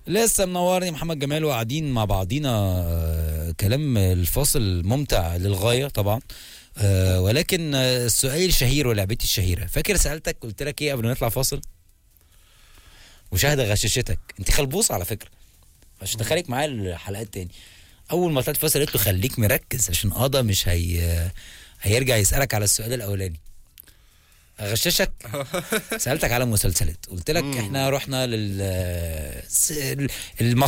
لسه منورني محمد جمال وقاعدين مع بعضينا آه، كلام الفاصل ممتع للغايه طبعا آه، ولكن آه، السؤال الشهير ولعبتي الشهيره فاكر سالتك قلت لك ايه قبل ما نطلع فاصل مشاهده غششتك انت خلبوصه على فكره مش دخلك معايا الحلقات تاني اول ما طلعت فاصل قلت له خليك مركز عشان قضا مش هي هيرجع يسالك على السؤال الاولاني اغششك سالتك على مسلسلات قلت لك احنا رحنا لل